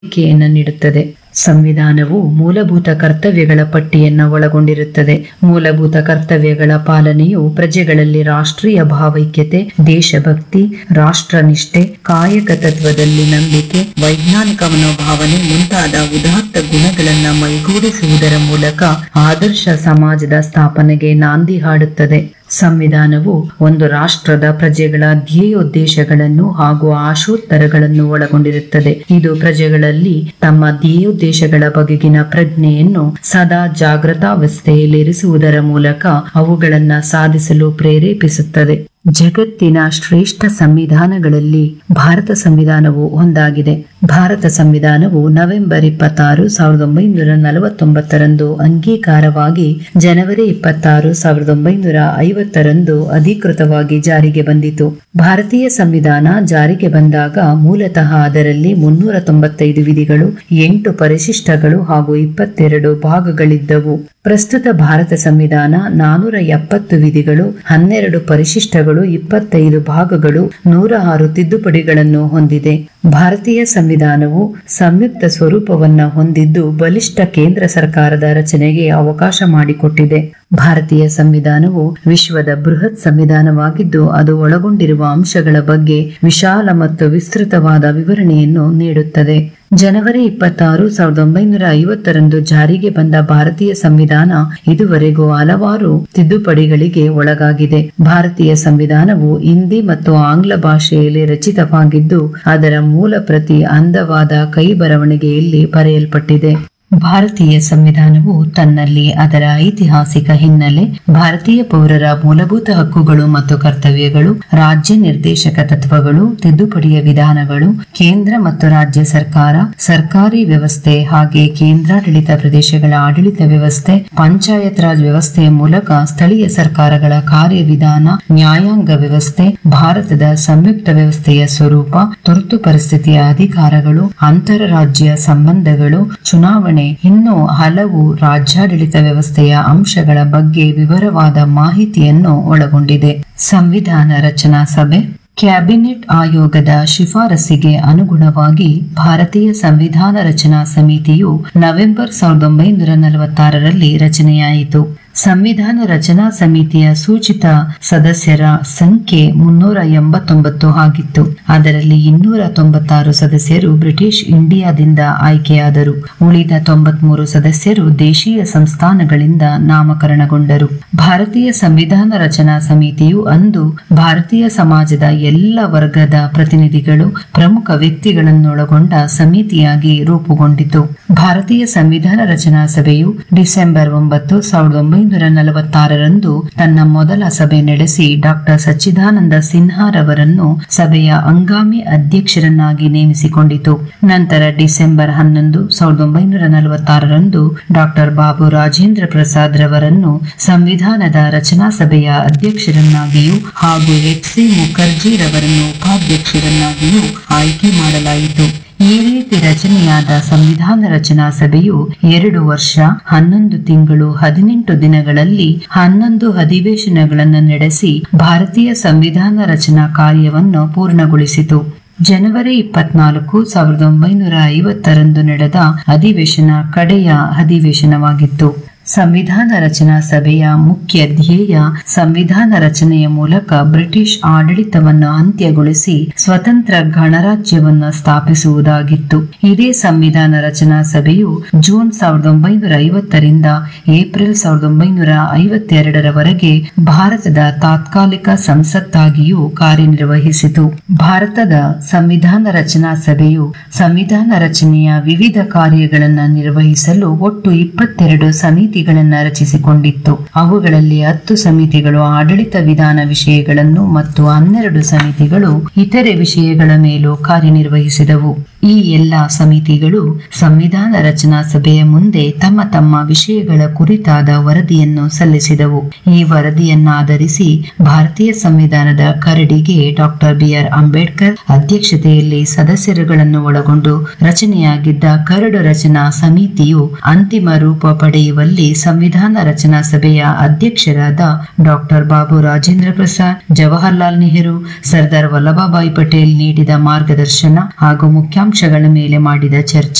ಹೇಳಿಕೆಯನ್ನು ನೀಡುತ್ತದೆ ಸಂವಿಧಾನವು ಮೂಲಭೂತ ಕರ್ತವ್ಯಗಳ ಪಟ್ಟಿಯನ್ನು ಒಳಗೊಂಡಿರುತ್ತದೆ ಮೂಲಭೂತ ಕರ್ತವ್ಯಗಳ ಪಾಲನೆಯು ಪ್ರಜೆಗಳಲ್ಲಿ ರಾಷ್ಟ್ರೀಯ ಭಾವೈಕ್ಯತೆ ದೇಶಭಕ್ತಿ ರಾಷ್ಟ್ರನಿಷ್ಠೆ ಕಾಯಕ ತತ್ವದಲ್ಲಿ ನಂಬಿಕೆ ವೈಜ್ಞಾನಿಕ ಮನೋಭಾವನೆ ಮುಂತಾದ ಉದಾತ್ತ ಗುಣಗಳನ್ನು ಮೈಗೂಡಿಸುವುದರ ಮೂಲಕ ಆದರ್ಶ ಸಮಾಜದ ಸ್ಥಾಪನೆಗೆ ನಾಂದಿ ಹಾಡುತ್ತದೆ ಸಂವಿಧಾನವು ಒಂದು ರಾಷ್ಟ್ರದ ಪ್ರಜೆಗಳ ಧ್ಯೇಯೋದ್ದೇಶಗಳನ್ನು ಹಾಗೂ ಆಶೋತ್ತರಗಳನ್ನು ಒಳಗೊಂಡಿರುತ್ತದೆ ಇದು ಪ್ರಜೆಗಳಲ್ಲಿ ತಮ್ಮ ಧ್ಯೇಯೋದ್ದೇಶಗಳ ಬಗೆಗಿನ ಪ್ರಜ್ಞೆಯನ್ನು ಸದಾ ಜಾಗೃತಾವಸ್ಥೆಯಲ್ಲಿರಿಸುವುದರ ಮೂಲಕ ಅವುಗಳನ್ನು ಸಾಧಿಸಲು ಪ್ರೇರೇಪಿಸುತ್ತದೆ ಜಗತ್ತಿನ ಶ್ರೇಷ್ಠ ಸಂವಿಧಾನಗಳಲ್ಲಿ ಭಾರತ ಸಂವಿಧಾನವು ಒಂದಾಗಿದೆ ಭಾರತ ಸಂವಿಧಾನವು ನವೆಂಬರ್ ಇಪ್ಪತ್ತಾರು ಸಾವಿರದ ಒಂಬೈನೂರ ನಲವತ್ತೊಂಬತ್ತರಂದು ಅಂಗೀಕಾರವಾಗಿ ಜನವರಿ ಇಪ್ಪತ್ತಾರು ಸಾವಿರದ ಒಂಬೈನೂರ ಐವತ್ತರಂದು ಅಧಿಕೃತವಾಗಿ ಜಾರಿಗೆ ಬಂದಿತು ಭಾರತೀಯ ಸಂವಿಧಾನ ಜಾರಿಗೆ ಬಂದಾಗ ಮೂಲತಃ ಅದರಲ್ಲಿ ಮುನ್ನೂರ ತೊಂಬತ್ತೈದು ವಿಧಿಗಳು ಎಂಟು ಪರಿಶಿಷ್ಟಗಳು ಹಾಗೂ ಇಪ್ಪತ್ತೆರಡು ಭಾಗಗಳಿದ್ದವು ಪ್ರಸ್ತುತ ಭಾರತ ಸಂವಿಧಾನ ನಾನೂರ ಎಪ್ಪತ್ತು ವಿಧಿಗಳು ಹನ್ನೆರಡು ಪರಿಶಿಷ್ಟಗಳು ಇಪ್ಪತ್ತೈದು ಭಾಗಗಳು ನೂರ ಆರು ತಿದ್ದುಪಡಿಗಳನ್ನು ಹೊಂದಿದೆ ಭಾರತೀಯ ಸಂವಿಧಾನವು ಸಂಯುಕ್ತ ಸ್ವರೂಪವನ್ನ ಹೊಂದಿದ್ದು ಬಲಿಷ್ಠ ಕೇಂದ್ರ ಸರ್ಕಾರದ ರಚನೆಗೆ ಅವಕಾಶ ಮಾಡಿಕೊಟ್ಟಿದೆ ಭಾರತೀಯ ಸಂವಿಧಾನವು ವಿಶ್ವದ ಬೃಹತ್ ಸಂವಿಧಾನವಾಗಿದ್ದು ಅದು ಒಳಗೊಂಡಿರುವ ಅಂಶಗಳ ಬಗ್ಗೆ ವಿಶಾಲ ಮತ್ತು ವಿಸ್ತೃತವಾದ ವಿವರಣೆಯನ್ನು ನೀಡುತ್ತದೆ ಜನವರಿ ಇಪ್ಪತ್ತಾರು ಸಾವಿರದ ಒಂಬೈನೂರ ಐವತ್ತರಂದು ಜಾರಿಗೆ ಬಂದ ಭಾರತೀಯ ಸಂವಿಧಾನ ಇದುವರೆಗೂ ಹಲವಾರು ತಿದ್ದುಪಡಿಗಳಿಗೆ ಒಳಗಾಗಿದೆ ಭಾರತೀಯ ಸಂವಿಧಾನವು ಹಿಂದಿ ಮತ್ತು ಆಂಗ್ಲ ಭಾಷೆಯಲ್ಲಿ ರಚಿತವಾಗಿದ್ದು ಅದರ ಮೂಲ ಪ್ರತಿ ಅಂದವಾದ ಕೈ ಬರವಣಿಗೆಯಲ್ಲಿ ಬರೆಯಲ್ಪಟ್ಟಿದೆ ಭಾರತೀಯ ಸಂವಿಧಾನವು ತನ್ನಲ್ಲಿ ಅದರ ಐತಿಹಾಸಿಕ ಹಿನ್ನೆಲೆ ಭಾರತೀಯ ಪೌರರ ಮೂಲಭೂತ ಹಕ್ಕುಗಳು ಮತ್ತು ಕರ್ತವ್ಯಗಳು ರಾಜ್ಯ ನಿರ್ದೇಶಕ ತತ್ವಗಳು ತಿದ್ದುಪಡಿಯ ವಿಧಾನಗಳು ಕೇಂದ್ರ ಮತ್ತು ರಾಜ್ಯ ಸರ್ಕಾರ ಸರ್ಕಾರಿ ವ್ಯವಸ್ಥೆ ಹಾಗೆ ಕೇಂದ್ರಾಡಳಿತ ಪ್ರದೇಶಗಳ ಆಡಳಿತ ವ್ಯವಸ್ಥೆ ಪಂಚಾಯತ್ ರಾಜ್ ವ್ಯವಸ್ಥೆಯ ಮೂಲಕ ಸ್ಥಳೀಯ ಸರ್ಕಾರಗಳ ಕಾರ್ಯವಿಧಾನ ನ್ಯಾಯಾಂಗ ವ್ಯವಸ್ಥೆ ಭಾರತದ ಸಂಯುಕ್ತ ವ್ಯವಸ್ಥೆಯ ಸ್ವರೂಪ ತುರ್ತು ಪರಿಸ್ಥಿತಿಯ ಅಧಿಕಾರಗಳು ಅಂತರರಾಜ್ಯ ಸಂಬಂಧಗಳು ಚುನಾವಣೆ ಇನ್ನೂ ಹಲವು ರಾಜ್ಯಾಡಳಿತ ವ್ಯವಸ್ಥೆಯ ಅಂಶಗಳ ಬಗ್ಗೆ ವಿವರವಾದ ಮಾಹಿತಿಯನ್ನು ಒಳಗೊಂಡಿದೆ ಸಂವಿಧಾನ ರಚನಾ ಸಭೆ ಕ್ಯಾಬಿನೆಟ್ ಆಯೋಗದ ಶಿಫಾರಸಿಗೆ ಅನುಗುಣವಾಗಿ ಭಾರತೀಯ ಸಂವಿಧಾನ ರಚನಾ ಸಮಿತಿಯು ನವೆಂಬರ್ ಸಾವಿರದ ಒಂಬೈನೂರ ನಲವತ್ತಾರರಲ್ಲಿ ರಚನೆಯಾಯಿತು ಸಂವಿಧಾನ ರಚನಾ ಸಮಿತಿಯ ಸೂಚಿತ ಸದಸ್ಯರ ಸಂಖ್ಯೆ ಮುನ್ನೂರ ಎಂಬತ್ತೊಂಬತ್ತು ಆಗಿತ್ತು ಅದರಲ್ಲಿ ಇನ್ನೂರ ತೊಂಬತ್ತಾರು ಸದಸ್ಯರು ಬ್ರಿಟಿಷ್ ಇಂಡಿಯಾದಿಂದ ಆಯ್ಕೆಯಾದರು ಉಳಿದ ತೊಂಬತ್ಮೂರು ಸದಸ್ಯರು ದೇಶೀಯ ಸಂಸ್ಥಾನಗಳಿಂದ ನಾಮಕರಣಗೊಂಡರು ಭಾರತೀಯ ಸಂವಿಧಾನ ರಚನಾ ಸಮಿತಿಯು ಅಂದು ಭಾರತೀಯ ಸಮಾಜದ ಎಲ್ಲ ವರ್ಗದ ಪ್ರತಿನಿಧಿಗಳು ಪ್ರಮುಖ ವ್ಯಕ್ತಿಗಳನ್ನೊಳಗೊಂಡ ಸಮಿತಿಯಾಗಿ ರೂಪುಗೊಂಡಿತು ಭಾರತೀಯ ಸಂವಿಧಾನ ರಚನಾ ಸಭೆಯು ಡಿಸೆಂಬರ್ ಒಂಬತ್ತು ಸಾವಿರದ ಒಂಬೈನೂರ ನಲವತ್ತಾರರಂದು ತನ್ನ ಮೊದಲ ಸಭೆ ನಡೆಸಿ ಡಾಕ್ಟರ್ ಸಚ್ಚಿದಾನಂದ ಸಿನ್ಹಾರವರನ್ನು ಸಭೆಯ ಹಂಗಾಮಿ ಅಧ್ಯಕ್ಷರನ್ನಾಗಿ ನೇಮಿಸಿಕೊಂಡಿತು ನಂತರ ಡಿಸೆಂಬರ್ ಹನ್ನೊಂದು ಸಾವಿರದ ಒಂಬೈನೂರ ನಲವತ್ತಾರರಂದು ಡಾಕ್ಟರ್ ಬಾಬು ರಾಜೇಂದ್ರ ಪ್ರಸಾದ್ ರವರನ್ನು ಸಂವಿಧಾನದ ರಚನಾ ಸಭೆಯ ಅಧ್ಯಕ್ಷರನ್ನಾಗಿಯೂ ಹಾಗೂ ಎಚ್ ಸಿ ಮುಖರ್ಜಿ ರವರನ್ನು ಉಪಾಧ್ಯಕ್ಷರನ್ನಾಗಿಯೂ ಆಯ್ಕೆ ಮಾಡಲಾಯಿತು ಈ ರೀತಿ ರಚನೆಯಾದ ಸಂವಿಧಾನ ರಚನಾ ಸಭೆಯು ಎರಡು ವರ್ಷ ಹನ್ನೊಂದು ತಿಂಗಳು ಹದಿನೆಂಟು ದಿನಗಳಲ್ಲಿ ಹನ್ನೊಂದು ಅಧಿವೇಶನಗಳನ್ನು ನಡೆಸಿ ಭಾರತೀಯ ಸಂವಿಧಾನ ರಚನಾ ಕಾರ್ಯವನ್ನು ಪೂರ್ಣಗೊಳಿಸಿತು ಜನವರಿ ಇಪ್ಪತ್ನಾಲ್ಕು ಸಾವಿರದ ಒಂಬೈನೂರ ಐವತ್ತರಂದು ನಡೆದ ಅಧಿವೇಶನ ಕಡೆಯ ಅಧಿವೇಶನವಾಗಿತ್ತು ಸಂವಿಧಾನ ರಚನಾ ಸಭೆಯ ಮುಖ್ಯ ಧ್ಯೇಯ ಸಂವಿಧಾನ ರಚನೆಯ ಮೂಲಕ ಬ್ರಿಟಿಷ್ ಆಡಳಿತವನ್ನು ಅಂತ್ಯಗೊಳಿಸಿ ಸ್ವತಂತ್ರ ಗಣರಾಜ್ಯವನ್ನು ಸ್ಥಾಪಿಸುವುದಾಗಿತ್ತು ಇದೇ ಸಂವಿಧಾನ ರಚನಾ ಸಭೆಯು ಜೂನ್ ಸಾವಿರದ ಒಂಬೈನೂರ ಐವತ್ತರಿಂದ ಏಪ್ರಿಲ್ ಸಾವಿರದ ಒಂಬೈನೂರ ಐವತ್ತೆರಡರವರೆಗೆ ಭಾರತದ ತಾತ್ಕಾಲಿಕ ಸಂಸತ್ತಾಗಿಯೂ ಕಾರ್ಯನಿರ್ವಹಿಸಿತು ಭಾರತದ ಸಂವಿಧಾನ ರಚನಾ ಸಭೆಯು ಸಂವಿಧಾನ ರಚನೆಯ ವಿವಿಧ ಕಾರ್ಯಗಳನ್ನು ನಿರ್ವಹಿಸಲು ಒಟ್ಟು ಇಪ್ಪತ್ತೆರಡು ಸಮಿತಿಗಳನ್ನು ರಚಿಸಿಕೊಂಡಿತ್ತು ಅವುಗಳಲ್ಲಿ ಹತ್ತು ಸಮಿತಿಗಳು ಆಡಳಿತ ವಿಧಾನ ವಿಷಯಗಳನ್ನು ಮತ್ತು ಹನ್ನೆರಡು ಸಮಿತಿಗಳು ಇತರೆ ವಿಷಯಗಳ ಮೇಲೂ ಕಾರ್ಯನಿರ್ವಹಿಸಿದವು ಈ ಎಲ್ಲ ಸಮಿತಿಗಳು ಸಂವಿಧಾನ ರಚನಾ ಸಭೆಯ ಮುಂದೆ ತಮ್ಮ ತಮ್ಮ ವಿಷಯಗಳ ಕುರಿತಾದ ವರದಿಯನ್ನು ಸಲ್ಲಿಸಿದವು ಈ ವರದಿಯನ್ನಾಧರಿಸಿ ಭಾರತೀಯ ಸಂವಿಧಾನದ ಕರಡಿಗೆ ಡಾಕ್ಟರ್ ಬಿಆರ್ ಅಂಬೇಡ್ಕರ್ ಅಧ್ಯಕ್ಷತೆಯಲ್ಲಿ ಸದಸ್ಯರುಗಳನ್ನು ಒಳಗೊಂಡು ರಚನೆಯಾಗಿದ್ದ ಕರಡು ರಚನಾ ಸಮಿತಿಯು ಅಂತಿಮ ರೂಪ ಪಡೆಯುವಲ್ಲಿ ಸಂವಿಧಾನ ರಚನಾ ಸಭೆಯ ಅಧ್ಯಕ್ಷರಾದ ಡಾಕ್ಟರ್ ಬಾಬು ರಾಜೇಂದ್ರ ಪ್ರಸಾದ್ ಜವಾಹರ್ಲಾಲ್ ನೆಹರು ಸರ್ದಾರ್ ವಲ್ಲಭಭಾಯಿ ಪಟೇಲ್ ನೀಡಿದ ಮಾರ್ಗದರ್ಶನ ಹಾಗೂ ಮುಖ್ಯಾಂಶ ಅಂಶಗಳ ಮೇಲೆ ಮಾಡಿದ ಚರ್ಚೆ